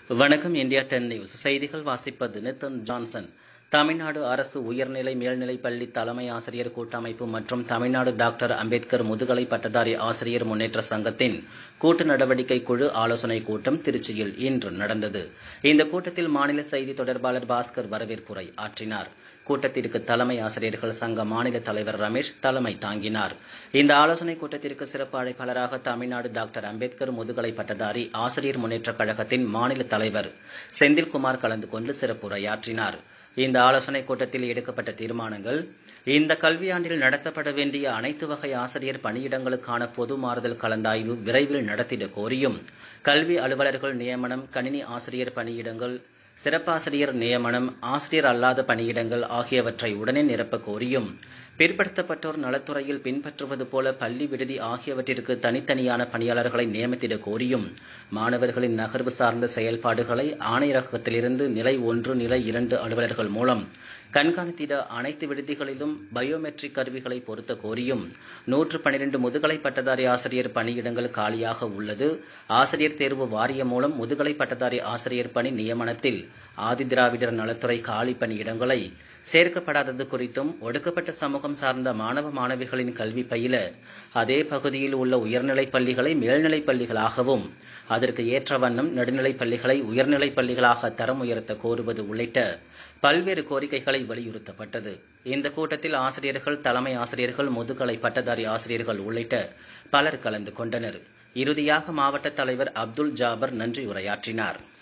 வணக்கம் India ten news செய்திகள் வாசிப்பது நித்தன் ஜான்சன் தமிழ்நாடு அரசு உயர்நிலை மேல்நிலைப் பள்ளி தலைமை ஆசிரியர் கூட்டமைப்பு மற்றும் தமிழ்நாடு டாக்டர் அம்பேத்கர் முதுகலை பட்டதாரி ஆசிரியர் முன்னேற்ற சங்கத்தின் கூட்டு நடவடிக்கை குழு ஆலோசனைக் கூட்டம் திருச்சியில் இன்று நடந்தது இந்த கூட்டத்தில் மாநில செய்தி தொடர்பாளர் பாஸ்கர் வரவேற்புரை ஆற்றினார் கூட்டத்திற்கு தலைமை ஆசிரியர்கள் சங்க மாநில தலைவர் ரமேஷ் தலைமை தாங்கினார் இந்த ஆலோசனைக் கூட்டத்திற்கு சிறப்பு அழைப்பாளராக தமிழ்நாடு டாக்டர் அம்பேத்கர் முதுகலை பட்டதாரி ஆசிரியர் முன்னேற்றக் கழகத்தின் மாநில தலைவர் செந்தில்குமார் கலந்து கொண்டு சிறப்புரையாற்றினார் இந்த ஆலோசனைக் கூட்டத்தில் எடுக்கப்பட்ட தீர்மானங்கள் இந்த கல்வியாண்டில் நடத்தப்பட வேண்டிய அனைத்து வகை ஆசிரியர் பணியிடங்களுக்கான பொது மாறுதல் கலந்தாய்வு விரைவில் நடத்திட கோரியும் கல்வி அலுவலர்கள் நியமனம் கணினி ஆசிரியர் பணியிடங்கள் சிறப்பாசிரியர் நியமனம் ஆசிரியர் அல்லாத பணியிடங்கள் ஆகியவற்றை உடனே நிரப்ப கோரியும் பிற்படுத்தப்பட்டோர் நலத்துறையில் பின்பற்றுவது போல பள்ளி விடுதி ஆகியவற்றிற்கு தனித்தனியான பணியாளர்களை நியமித்திட கோரியும் மாணவர்களின் நகர்வு சார்ந்த செயல்பாடுகளை ஆணையரகத்திலிருந்து நிலை ஒன்று நிலை இரண்டு அலுவலர்கள் மூலம் கண்காணித்திட அனைத்து விடுதிகளிலும் பயோமெட்ரிக் கருவிகளை பொருத்த கோரியும் நூற்று பனிரெண்டு முதுகலை பட்டதாரி ஆசிரியர் பணியிடங்கள் காலியாக உள்ளது ஆசிரியர் தேர்வு வாரியம் மூலம் முதுகலை பட்டதாரி ஆசிரியர் பணி நியமனத்தில் ஆதிதிராவிடர் நலத்துறை காலி பணியிடங்களை சேர்க்கப்படாதது குறித்தும் ஒடுக்கப்பட்ட சமூகம் சார்ந்த மாணவ மாணவிகளின் கல்வி பயில அதே பகுதியில் உள்ள உயர்நிலைப் பள்ளிகளை மேல்நிலைப் பள்ளிகளாகவும் அதற்கு ஏற்ற வண்ணம் நடுநிலைப் பள்ளிகளை உயர்நிலைப் பள்ளிகளாக தரம் உயர்த்த கோருவது உள்ளிட்ட பல்வேறு கோரிக்கைகளை வலியுறுத்தப்பட்டது இந்த கூட்டத்தில் ஆசிரியர்கள் தலைமை ஆசிரியர்கள் முதுகலை பட்டதாரி ஆசிரியர்கள் உள்ளிட்ட பலர் கலந்து கொண்டனர் இறுதியாக மாவட்ட தலைவர் அப்துல் ஜாபர் நன்றி உரையாற்றினார்